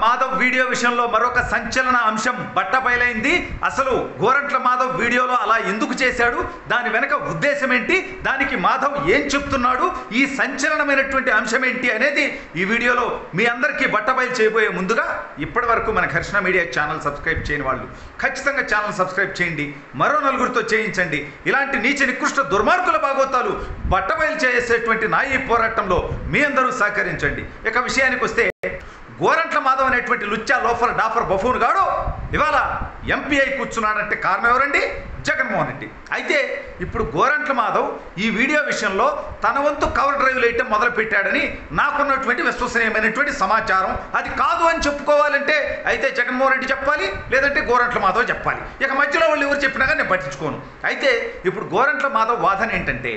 Madhav video విషయంలో మరొక సంచలన అంశం బట్టబయలైంది అసలు గోరంట్ల మాధవ్ వీడియోలో అలా ఎందుకు చేశాడు దాని వెనక ఉద్దేశం ఏంటి దానికి మాధవ్ ఏం చెప్తున్నాడు ఈ సంచలనమైనటువంటి అంశం ఏంటి అనేది ఈ వీడియోలో మీ అందరికీ బట్టబయలు చేయబోయే ముందుగా ఇప్పటి వరకు మన ఘర్షణ మీడియా ఛానల్ సబ్స్క్రైబ్ చేయని వాళ్ళు ఖచ్చితంగా ఛానల్ సబ్స్క్రైబ్ చేయండి మరో నలుగురితో చేయించండి ఇలాంటి నీచ నికృష్ట దుర్మార్గుల భాగోతాలు బట్టబయలు చేసేటువంటి నా ఈ పోరాటంలో మీ అందరూ సహకరించండి ఇక విషయానికి వస్తే గోరంట్ల మాధవ్ అనేటువంటి లుచ్చా లోఫర్ డాఫర్ బఫూన్ గాడు ఇవాళ ఎంపీ అయి కూర్చున్నాడంటే కారణం ఎవరండి జగన్మోహన్ రెడ్డి అయితే ఇప్పుడు గోరంట్ల మాధవ్ ఈ వీడియో విషయంలో తన వంతు కవర్ డ్రైవ్ వేయటం మొదలు పెట్టాడని నాకున్నటువంటి విశ్వసనీయమైనటువంటి సమాచారం అది కాదు అని చెప్పుకోవాలంటే అయితే జగన్మోహన్ రెడ్డి చెప్పాలి లేదంటే గోరంట్ల మాధవ్ చెప్పాలి ఇక మధ్యలో వాళ్ళు ఎవరు చెప్పినా కానీ నేను పట్టించుకోను అయితే ఇప్పుడు గోరంట్ల మాధవ్ వాదన ఏంటంటే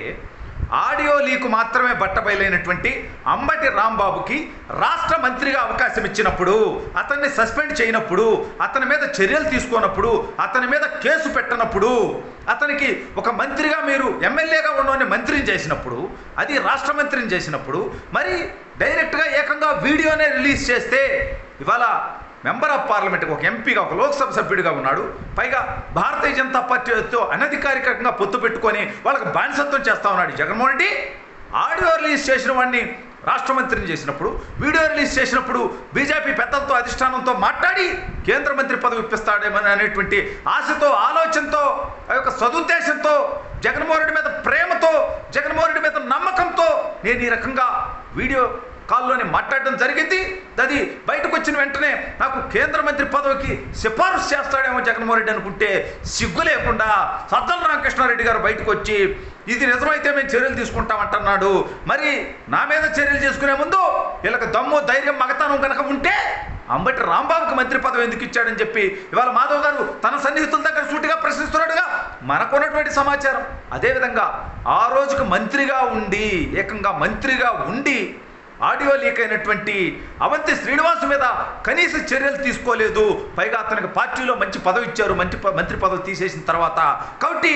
ఆడియో లీకు మాత్రమే బట్టబయలైనటువంటి అంబటి రాంబాబుకి రాష్ట్ర మంత్రిగా అవకాశం ఇచ్చినప్పుడు అతన్ని సస్పెండ్ చేయనప్పుడు అతని మీద చర్యలు తీసుకున్నప్పుడు అతని మీద కేసు పెట్టనప్పుడు అతనికి ఒక మంత్రిగా మీరు ఎమ్మెల్యేగా ఉండని మంత్రిని చేసినప్పుడు అది రాష్ట్ర మంత్రిని చేసినప్పుడు మరి డైరెక్ట్గా ఏకంగా వీడియోనే రిలీజ్ చేస్తే ఇవాళ మెంబర్ ఆఫ్ పార్లమెంట్ ఒక ఎంపీగా ఒక లోక్సభ సభ్యుడిగా ఉన్నాడు పైగా భారతీయ జనతా పార్టీతో అనధికారికంగా పొత్తు పెట్టుకొని వాళ్ళకి బానిసత్వం చేస్తా ఉన్నాడు జగన్మోహన్ రెడ్డి ఆడియో రిలీజ్ చేసిన వాడిని రాష్ట్ర మంత్రిని చేసినప్పుడు వీడియో రిలీజ్ చేసినప్పుడు బీజేపీ పెద్దలతో అధిష్టానంతో మాట్లాడి కేంద్ర మంత్రి పదవి ఇప్పిస్తాడేమని అనేటువంటి ఆశతో ఆలోచనతో ఆ యొక్క సదుద్దేశంతో జగన్మోహన్ రెడ్డి మీద ప్రేమతో జగన్మోహన్ రెడ్డి మీద నమ్మకంతో నేను ఈ రకంగా వీడియో కాల్లోనే మాట్లాడడం జరిగింది అది బయటకు వచ్చిన వెంటనే నాకు కేంద్ర మంత్రి పదవికి సిఫారసు చేస్తాడేమో జగన్మోహన్ రెడ్డి అనుకుంటే సిగ్గు లేకుండా సద్దల రామకృష్ణారెడ్డి గారు బయటకు వచ్చి ఇది నిజమైతే మేము చర్యలు తీసుకుంటామంటున్నాడు మరి నా మీద చర్యలు చేసుకునే ముందు వీళ్ళకి దమ్ము ధైర్యం మగతనం కనుక ఉంటే అంబటి రాంబాబుకి మంత్రి పదవి ఎందుకు ఇచ్చాడని చెప్పి ఇవాళ మాధవ్ గారు తన సన్నిహితుల దగ్గర సూటిగా ప్రశ్నిస్తున్నాడుగా మనకున్నటువంటి సమాచారం అదేవిధంగా ఆ రోజుకు మంత్రిగా ఉండి ఏకంగా మంత్రిగా ఉండి ఆడియో లీక్ అయినటువంటి అవంతి శ్రీనివాస్ మీద కనీస చర్యలు తీసుకోలేదు పైగా అతనికి పార్టీలో మంచి పదవి ఇచ్చారు మంచి ప- మంత్రి పదవి తీసేసిన తర్వాత కాబట్టి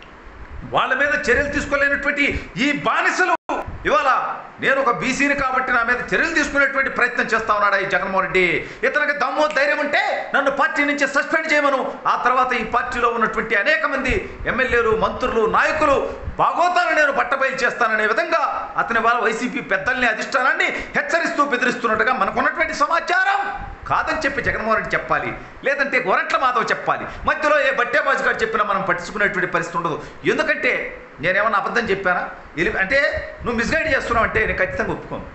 వాళ్ళ మీద చర్యలు తీసుకోలేనటువంటి ఈ బానిసలు ఇవాళ నేను ఒక బీసీని కాబట్టి నా మీద చర్యలు తీసుకునేటువంటి ప్రయత్నం చేస్తా ఉన్నాడా ఈ జగన్మోహన్ రెడ్డి ఇతనికి దమ్ము ధైర్యం ఉంటే నన్ను పార్టీ నుంచి సస్పెండ్ చేయమను ఆ తర్వాత ఈ పార్టీలో ఉన్నటువంటి అనేక మంది ఎమ్మెల్యేలు మంత్రులు నాయకులు బాగోతాను నేను బట్టబయలు చేస్తాననే విధంగా అతని వాళ్ళ వైసీపీ పెద్దల్ని అధిష్టానాన్ని హెచ్చరిస్తూ బెదిరిస్తున్నట్టుగా మనకున్నటువంటి సమాచారం కాదని చెప్పి జగన్మోహన్ రెడ్డి చెప్పాలి లేదంటే గొరట్ల మాధవ్ చెప్పాలి మధ్యలో ఏ బట్టే బాజు గారు చెప్పినా మనం పట్టించుకునేటువంటి పరిస్థితి ఉండదు ఎందుకంటే నేనేమన్నా అబద్ధం చెప్పానా ఎలి- అంటే నువ్వు మిస్గైడ్ చేస్తున్నావు అంటే నేను ఖచ్చితంగా ఒప్పుకోను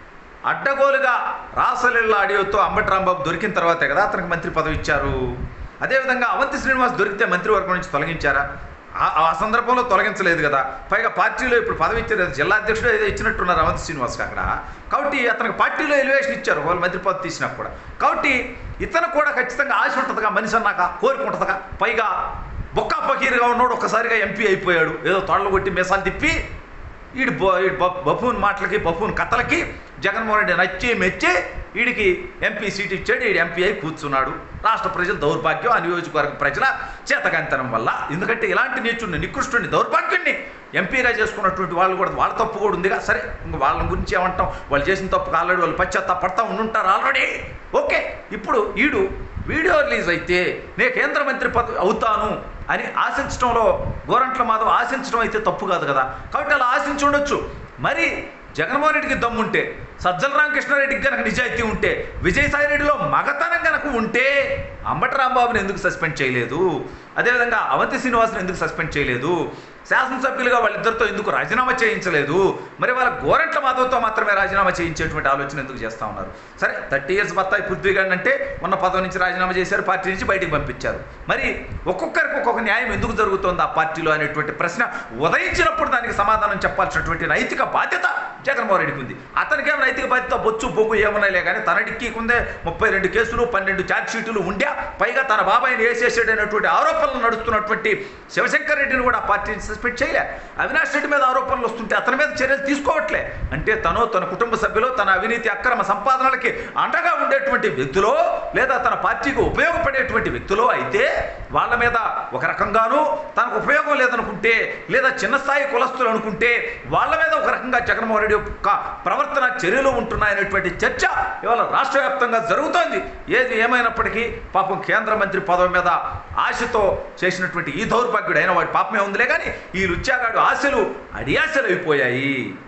అడ్డగోలుగా రాసలీల ఆడియోతో అంబటి రాంబాబు దొరికిన తర్వాతే కదా అతనికి మంత్రి పదవి ఇచ్చారు అదేవిధంగా అవంతి శ్రీనివాస్ దొరికితే మంత్రివర్గం నుంచి తొలగించారా ఆ- ఆ సందర్భంలో తొలగించలేదు కదా పైగా పార్టీలో ఇప్పుడు పదవి ఇచ్చారు కదా, జిల్లా అధ్యక్షుడు ఏదో ఇచ్చినట్టున్నారు అవంతి శ్రీనివాస్కి అక్కడ కాబట్టి అతనికి పార్టీలో ఎలివేషన్ ఇచ్చారు వాళ్ళు మంత్రి పదవి తీసినా కూడా కాబట్టి ఇతను కూడా ఖచ్చితంగా ఆశ ఉంటుందిగా మనిషి అన్నాక కోరిక ఉంటుందిగా పైగా బొక్కా పకీరుగా ఉన్నాడు ఒక్కసారిగా ఎంపీ అయిపోయాడు ఏదో తొడలు కొట్టి మీసాలు తిప్పి వీడి బొ వీడి బ- బఫూన్ మాటలకి బఫూన్ కథలకి జగన్మోహన్ రెడ్డి నచ్చి మెచ్చి వీడికి ఎంపీ సీట్ ఇచ్చాడు వీడు ఎంపీ అయి కూర్చున్నాడు రాష్ట్ర ప్రజల దౌర్భాగ్యం ఆ నియోజకవర్గ ప్రజల చేతకంతనం వల్ల ఎందుకంటే ఇలాంటి నీచుడిని నికృష్టుని దౌర్భాగ్యుడిని ఎంపీగా చేసుకున్నటువంటి వాళ్ళు కూడా వాళ్ళ తప్పు కూడా ఉందిగా సరే ఇంక వాళ్ళ గురించి ఏమంటాం వాళ్ళు చేసిన తప్పు ఆల్రెడీ వాళ్ళు పశ్చాత్తాపడతా ఉండుంటారు ఆల్రెడీ ఓకే ఇప్పుడు ఈడు వీడియో రిలీజ్ అయితే నేను కేంద్ర మంత్రి పదవి అవుతాను అని ఆశించడంలో గోరంట్ల మాధవ్ ఆశించడం అయితే తప్పు కాదు కదా కాబట్టి అలా ఆశించి ఉండొచ్చు మరి జగన్మోహన్ రెడ్డికి దమ్ముంటే సజ్జల రామకృష్ణారెడ్డికి కనుక నిజాయితీ ఉంటే విజయసాయి రెడ్డిలో మగతనం కనుక ఉంటే అంబటి రాంబాబుని ఎందుకు సస్పెండ్ చేయలేదు అదేవిధంగా అవంతి శ్రీనివాసుని ఎందుకు సస్పెండ్ చేయలేదు శాసనసభ్యులుగా వాళ్ళిద్దరితో ఎందుకు రాజీనామా చేయించలేదు మరి వాళ్ళ గోరంట్ల మాధవ్తో మాత్రమే రాజీనామా చేయించేటువంటి ఆలోచన ఎందుకు చేస్తా ఉన్నారు సరే థర్టీ ఇయర్స్ బత్తాయి పృథ్వీగాడిని అంటే ఉన్న పదవి నుంచి రాజీనామా చేశారు పార్టీ నుంచి బయటికి పంపించారు మరి ఒక్కొక్కరికి ఒక్కొక్క న్యాయం ఎందుకు జరుగుతోంది ఆ పార్టీలో అనేటువంటి ప్రశ్న ఉదయించినప్పుడు దానికి సమాధానం చెప్పాల్సినటువంటి నైతిక బాధ్యత జగన్మోహన్ రెడ్డికి ఉంది అతనికేం నైతిక బాధ్యత బొచ్చు బొగ్గు ఏమున్నాయిలే కానీ తనడికి కుందే ముప్పై రెండు కేసులు పన్నెండు ఛార్జ్ షీటులు ఉండే పైగా తన బాబాయిని వేసేసాడనేటువంటి ఆరోపణలు నడుస్తున్నటువంటి శివశంకర్ రెడ్డిని కూడా ఆ పార్టీ నుంచి సస్పెండ్ చేయలే అవినాష్ రెడ్డి మీద ఆరోపణలు వస్తుంటే అతని మీద చర్యలు తీసుకోవట్లే అంటే తను తన కుటుంబ సభ్యులు తన అవినీతి అక్రమ సంపాదనలకి అండగా ఉండేటువంటి వ్యక్తులు లేదా తన పార్టీకి ఉపయోగపడేటువంటి వ్యక్తులో అయితే వాళ్ళ మీద ఒక రకంగానూ తనకు ఉపయోగం లేదనుకుంటే లేదా చిన్న స్థాయి కులస్తులు అనుకుంటే వాళ్ళ మీద ఒక రకంగా జగన్మోహన్ రెడ్డి యొక్క ప్రవర్తన చర్యలు ఉంటున్నాయనేటువంటి చర్చ ఇవాళ రాష్ట్ర వ్యాప్తంగా జరుగుతోంది ఏది ఏమైనప్పటికీ పాపం కేంద్ర మంత్రి పదవి మీద ఆశతో చేసినటువంటి ఈ దౌర్భాగ్యుడు అయిన వాడి పాపమే ఉందిలే కానీ ఈ లుచ్చాగాడు ఆశలు అడియాశలు అయిపోయాయి